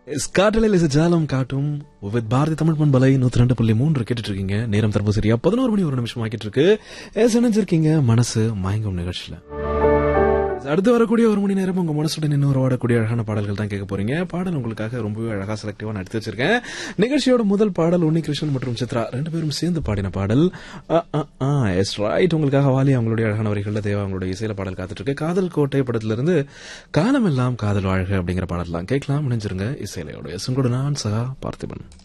காட்டலில் இசை ஜாலம் காட்டும் வித் பாரதி தமிழ் பண்பலை நூத்தி ரெண்டு புள்ளி மூன்று கேட்டுட்டு இருக்கீங்க நேரம் தற்போது சரியா பதினோரு மணி ஒரு நிமிஷம் ஆக்கிட்டு இருக்கு எஸ் இணைஞ்சிருக்கீங்க மனசு மயங்கும் நிகழ்ச்சியில அடுத்து வரக்கூடிய ஒரு மணி நேரம் உங்க மனசுடன் இன்னும் உறவாடக்கூடிய அழகான பாடல்கள் தான் கேட்க போறீங்க பாடல் உங்களுக்காக ரொம்பவே அழகா செலக்டிவா நான் எடுத்து வச்சிருக்கேன் நிகழ்ச்சியோட முதல் பாடல் உன்னிகிருஷ்ணன் மற்றும் சித்ரா ரெண்டு பேரும் சேர்ந்து பாடின பாடல் எஸ் ரைட் உங்களுக்காக வாலி அவங்களுடைய அழகான வரிகள்ல தேவா அவங்களுடைய இசையில பாடல் காத்துட்டு இருக்கு காதல் கோட்டை படத்திலிருந்து காலமெல்லாம் காதல் வாழ்க அப்படிங்கிற பாடல் தான் கேட்கலாம் இணைஞ்சிருங்க இசையிலையோட எஸ் உங்களோட நான் சகா பார்த்திபன்